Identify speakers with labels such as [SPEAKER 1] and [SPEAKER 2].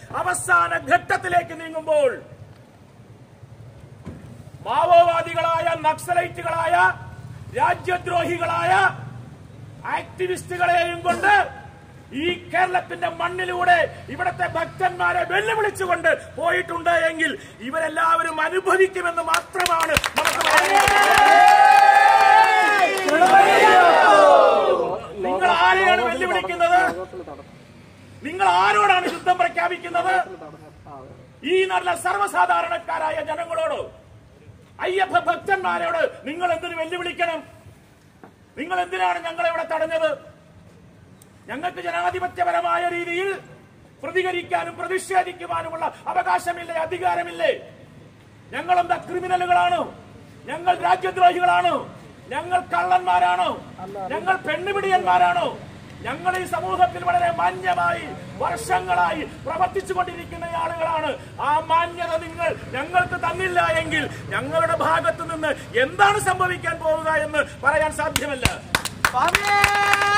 [SPEAKER 1] അവസാന ഘട്ടത്തിലേക്ക് നീങ്ങുമ്പോൾ മാവോവാദികളായ നക്സലൈറ്റുകളായ രാജ്യദ്രോഹികളായ ആക്ടിവിസ്റ്റുകളെയും കൊണ്ട് ഈ കേരളത്തിന്റെ മണ്ണിലൂടെ ഇവിടത്തെ ഭക്തന്മാരെ വെല്ലുവിളിച്ചുകൊണ്ട് പോയിട്ടുണ്ട് എങ്കിൽ ഇവരെല്ലാവരും അനുഭവിക്കുമെന്ന് മാത്രമാണ് നമുക്ക് പറയാനുള്ളത്. നിങ്ങൾ ആരെയാണ് വെല്ലുവിളിക്കുന്നത് നിങ്ങൾ ആരോടാണ് യുദ്ധം പ്രഖ്യാപിക്കുന്നത് ഈ നല്ല സർവ്വസാധാരണക്കാരായ ജനങ്ങളോട് അയ്യപ്പ ഭക്തന്മാരോട് നിങ്ങൾ എന്തിനു വെല്ലുവിളിക്കണം നിങ്ങൾ എന്തിനാണ് ഞങ്ങളെ ഇവിടെ തടഞ്ഞത് ഞങ്ങൾക്ക് ജനാധിപത്യപരമായ രീതിയിൽ പ്രതികരിക്കാനും പ്രതിഷേധിക്കുവാനുമുള്ള അവകാശമില്ലേ അധികാരമില്ലേ ഞങ്ങൾ എന്താ ക്രിമിനലുകളാണ് ഞങ്ങൾ രാജ്യദ്രോഹികളാണ് ഞങ്ങൾ കള്ളന്മാരാണോ ഞങ്ങൾ പെണ്ണുപിടിയന്മാരാണോ ഞങ്ങൾ ഈ സമൂഹത്തിൽ വളരെ മാന്യമായി വർഷങ്ങളായി പ്രവർത്തിച്ചു കൊണ്ടിരിക്കുന്ന ആളുകളാണ് ആ മാന്യത നിങ്ങൾ ഞങ്ങൾക്ക് തന്നില്ല എങ്കിൽ ഞങ്ങളുടെ ഭാഗത്തു നിന്ന് എന്താണ് സംഭവിക്കാൻ പോവുക എന്ന് പറയാൻ സാധ്യമല്ല